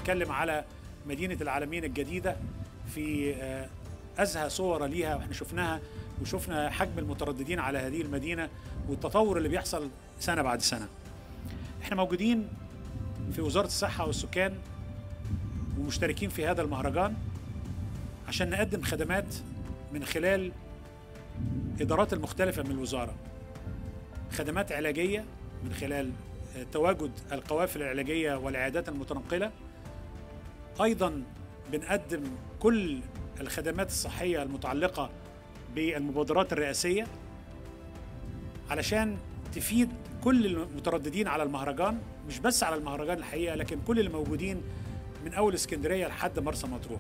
بنتكلم على مدينه العالمين الجديده في آه، ازهى صور ليها واحنا شفناها وشفنا حجم المترددين على هذه المدينه والتطور اللي بيحصل سنه بعد سنه. احنا موجودين في وزاره الصحه والسكان ومشتركين في هذا المهرجان عشان نقدم خدمات من خلال ادارات المختلفه من الوزاره. خدمات علاجيه من خلال آه، تواجد القوافل العلاجيه والعيادات المتنقله. ايضا بنقدم كل الخدمات الصحيه المتعلقه بالمبادرات الرئاسيه علشان تفيد كل المترددين على المهرجان مش بس على المهرجان الحقيقه لكن كل اللي موجودين من اول اسكندريه لحد مرسى مطروح.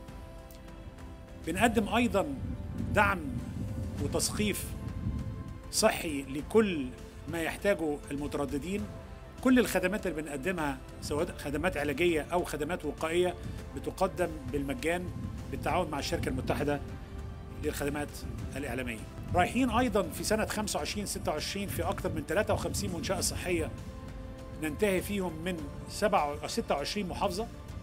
بنقدم ايضا دعم وتثقيف صحي لكل ما يحتاجه المترددين كل الخدمات اللي بنقدمها سواء خدمات علاجيه او خدمات وقائيه بتقدم بالمجان بالتعاون مع الشركه المتحده للخدمات الاعلاميه. رايحين ايضا في سنه 25 26 في اكثر من 53 منشاه صحيه ننتهي فيهم من 7 26 محافظه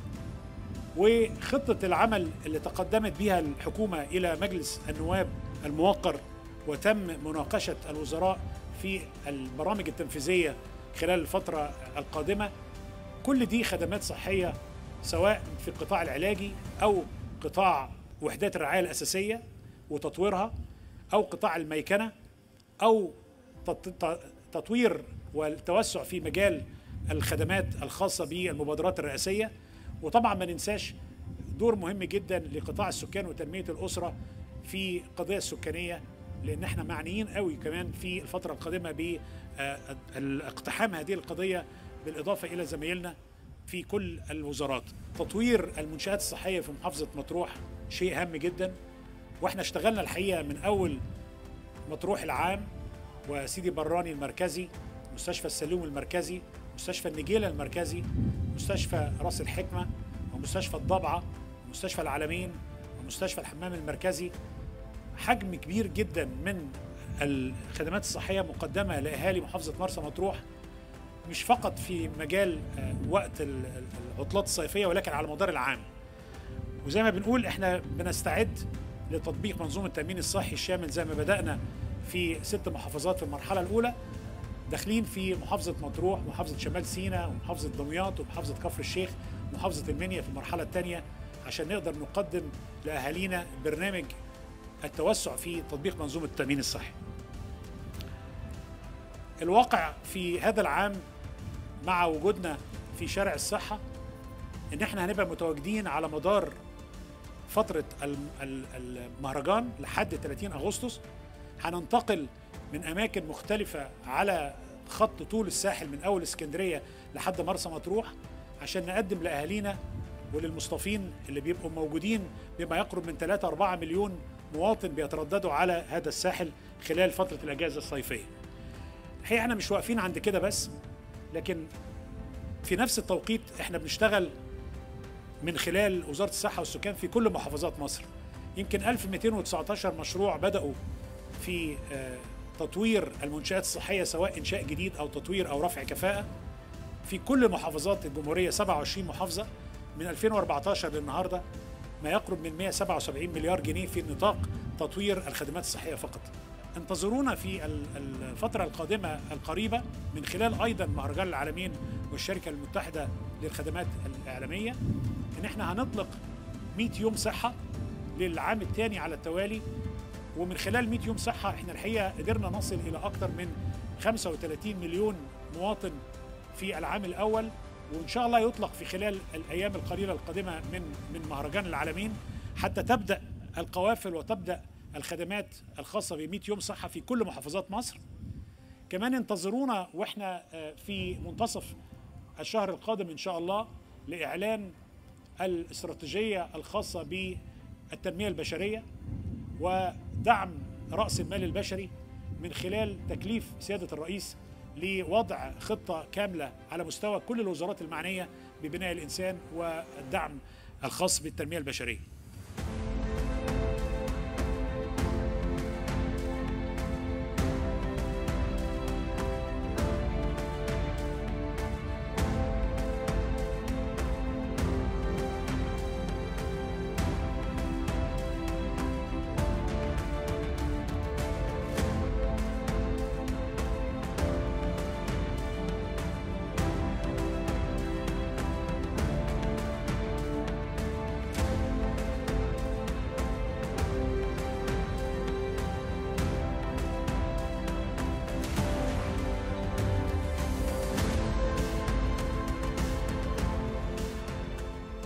وخطه العمل اللي تقدمت بها الحكومه الى مجلس النواب الموقر وتم مناقشه الوزراء في البرامج التنفيذيه خلال الفتره القادمه كل دي خدمات صحيه سواء في القطاع العلاجي او قطاع وحدات الرعايه الاساسيه وتطويرها او قطاع الميكنه او تط- ت- تطوير والتوسع في مجال الخدمات الخاصه بالمبادرات الرئاسيه وطبعا ما ننساش دور مهم جدا لقطاع السكان وتنميه الاسره في القضيه السكانيه لان احنا معنيين قوي كمان في الفتره القادمه باقتحام هذه القضيه بالاضافه الى زمايلنا في كل الوزارات تطوير المنشآت الصحية في محافظة مطروح شيء هام جدا واحنا اشتغلنا الحقيقة من أول مطروح العام وسيدي براني المركزي مستشفى السلوم المركزي مستشفى النجيلة المركزي مستشفى راس الحكمة ومستشفى الضبعة ومستشفى العالمين ومستشفى الحمام المركزي حجم كبير جدا من الخدمات الصحية مقدمة لأهالي محافظة مرسى مطروح مش فقط في مجال آه، وقت ال- ال- العطلات الصيفيه ولكن على مدار العام. وزي ما بنقول احنا بنستعد لتطبيق منظومه التامين الصحي الشامل زي ما بدانا في ست محافظات في المرحله الاولى داخلين في محافظه مطروح ومحافظه شمال سيناء ومحافظه دمياط ومحافظه كفر الشيخ ومحافظه المنيا في المرحله الثانيه عشان نقدر نقدم لاهالينا برنامج التوسع في تطبيق منظومه التامين الصحي. الواقع في هذا العام مع وجودنا في شارع الصحة إن إحنا هنبقى متواجدين على مدار فترة الم- ال- المهرجان لحد 30 أغسطس هننتقل من أماكن مختلفة على خط طول الساحل من أول اسكندرية لحد مرسى مطروح عشان نقدم لأهالينا وللمصطفين اللي بيبقوا موجودين بما يقرب من 3 4 مليون مواطن بيترددوا على هذا الساحل خلال فترة الأجازة الصيفية. الحقيقه احنا مش واقفين عند كده بس لكن في نفس التوقيت احنا بنشتغل من خلال وزاره الصحه والسكان في كل محافظات مصر يمكن 1219 مشروع بداوا في آه، تطوير المنشات الصحيه سواء انشاء جديد او تطوير او رفع كفاءه في كل محافظات الجمهوريه 27 محافظه من 2014 للنهارده ما يقرب من 177 مليار جنيه في نطاق تطوير الخدمات الصحيه فقط. انتظرونا في ال- الفترة القادمة القريبة من خلال أيضا مهرجان العالمين والشركة المتحدة للخدمات الإعلامية إن إحنا هنطلق 100 يوم صحة للعام الثاني على التوالي ومن خلال 100 يوم صحة إحنا الحقيقة قدرنا نصل إلى أكثر من 35 مليون مواطن في العام الأول وإن شاء الله يطلق في خلال الأيام القليلة القادمة من من مهرجان العالمين حتى تبدأ القوافل وتبدأ الخدمات الخاصة ب 100 يوم صحة في كل محافظات مصر كمان انتظرونا واحنا آه، في منتصف الشهر القادم ان شاء الله لاعلان الاستراتيجيه الخاصه بالتنميه البشريه ودعم راس المال البشري من خلال تكليف سياده الرئيس لوضع خطه كامله على مستوى كل الوزارات المعنيه ببناء الانسان والدعم الخاص بالتنميه البشريه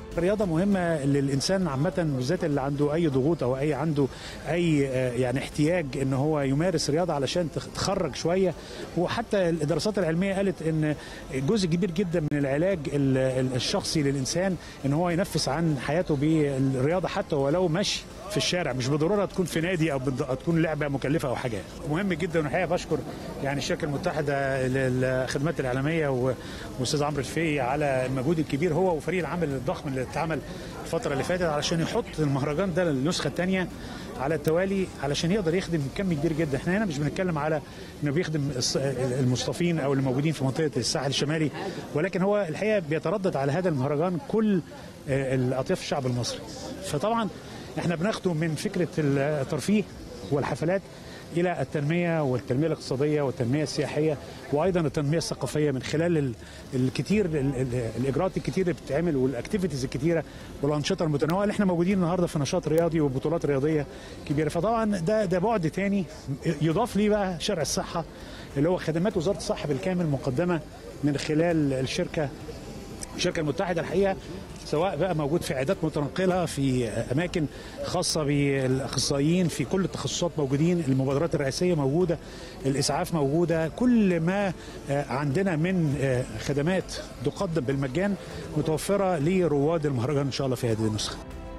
الرياضه مهمه للانسان عامه بالذات اللي عنده اي ضغوط او اي عنده اي آه، يعني احتياج ان هو يمارس رياضه علشان تخ- تخرج شويه وحتى الدراسات العلميه قالت ان جزء كبير جدا من العلاج ال- ال- الشخصي للانسان ان هو ينفس عن حياته بالرياضه حتى ولو مشي في الشارع مش بالضروره تكون في نادي او بالض- تكون لعبه مكلفه او حاجه مهم جدا والحقيقه بشكر يعني الشركه المتحده للخدمات الاعلاميه و- واستاذ عمرو الفي على المجهود الكبير هو وفريق العمل الضخم اللي اتعمل الفتره اللي فاتت علشان يحط المهرجان ده النسخه الثانيه على التوالي علشان يقدر يخدم كم كبير جدا احنا هنا مش بنتكلم على انه بيخدم الص- المصطفين او اللي موجودين في منطقه الساحل الشمالي ولكن هو الحقيقه بيتردد على هذا المهرجان كل آه، الاطياف الشعب المصري فطبعا احنا بناخده من فكره الترفيه والحفلات الى التنميه والتنميه الاقتصاديه والتنميه السياحيه وايضا التنميه الثقافيه من خلال ال- الكتير ال- ال- الاجراءات الكتير اللي بتتعمل والاكتيفيتيز الكتيره والانشطه المتنوعه اللي احنا موجودين النهارده في نشاط رياضي وبطولات رياضيه كبيره فطبعا ده ده بعد تاني يضاف ليه بقى شرع الصحه اللي هو خدمات وزاره الصحه بالكامل مقدمه من خلال الشركه الشركه المتحده الحقيقه سواء بقى موجود في عيادات متنقله في اماكن خاصه بالاخصائيين في كل التخصصات موجودين المبادرات الرئاسيه موجوده الاسعاف موجوده كل ما آه، عندنا من آه، خدمات تقدم بالمجان متوفره لرواد المهرجان ان شاء الله في هذه النسخه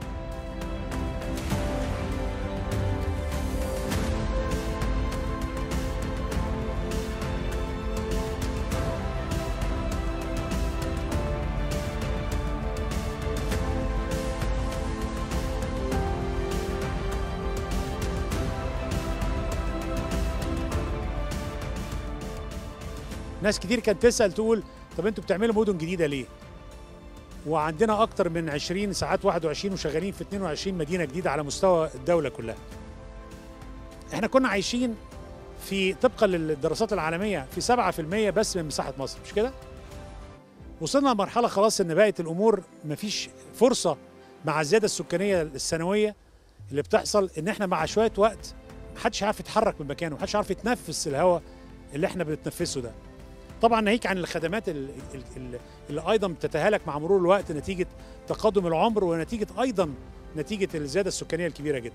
ناس كتير كانت تسال تقول طب انتوا بتعملوا مدن جديده ليه؟ وعندنا اكتر من 20 ساعات 21 وشغالين في 22 مدينه جديده على مستوى الدوله كلها. احنا كنا عايشين في طبقا للدراسات العالميه في 7% بس من مساحه مصر مش كده؟ وصلنا لمرحله خلاص ان بقت الامور مفيش فرصه مع الزياده السكانيه السنويه اللي بتحصل ان احنا مع شويه وقت محدش عارف يتحرك من مكانه محدش عارف يتنفس الهواء اللي احنا بنتنفسه ده طبعا ناهيك عن الخدمات ال- ال- ال- اللي ايضا بتتهالك مع مرور الوقت نتيجه تقدم العمر ونتيجه ايضا نتيجه الزياده السكانيه الكبيره جدا.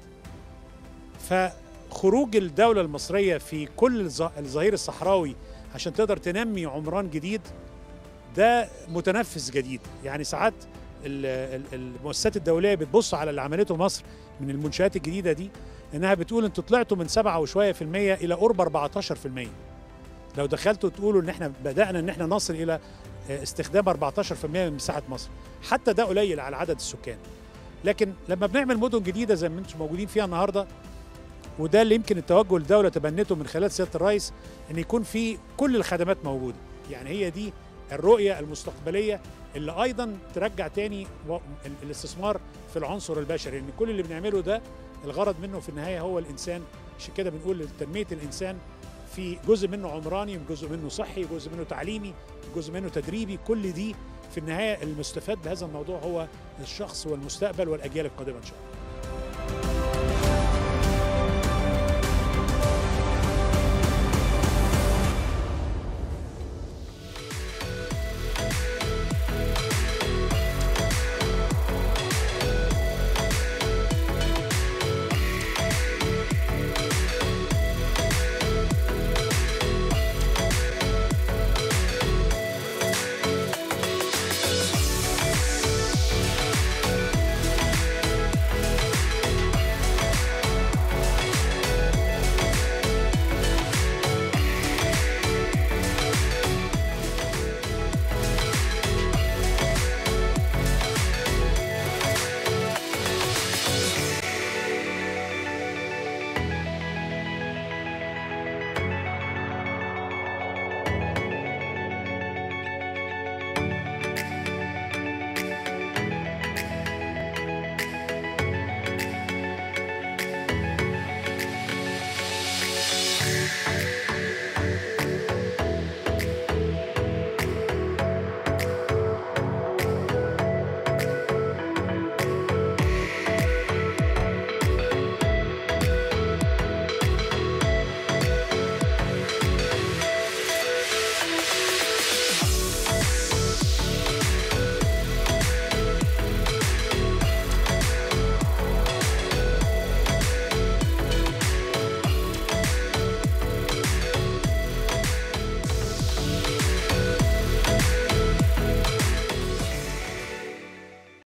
فخروج الدوله المصريه في كل الظ- الظهير الصحراوي عشان تقدر تنمي عمران جديد ده متنفس جديد يعني ساعات ال- ال- المؤسسات الدوليه بتبص على اللي عملته مصر من المنشات الجديده دي انها بتقول انتوا طلعتوا من 7 وشويه في المية الى قرب 14 في المية لو دخلتوا تقولوا ان احنا بدانا ان احنا نصل الى استخدام 14% من مساحه مصر حتى ده قليل على عدد السكان لكن لما بنعمل مدن جديده زي ما انتم موجودين فيها النهارده وده اللي يمكن التوجه الدوله تبنته من خلال سياده الرئيس ان يكون في كل الخدمات موجوده يعني هي دي الرؤيه المستقبليه اللي ايضا ترجع تاني و- ال- الاستثمار في العنصر البشري لان كل اللي بنعمله ده الغرض منه في النهايه هو الانسان عشان كده بنقول تنميه الانسان في جزء منه عمراني جزء منه صحي جزء منه تعليمي جزء منه تدريبي كل دي في النهايه المستفاد بهذا الموضوع هو الشخص والمستقبل والاجيال القادمه ان شاء الله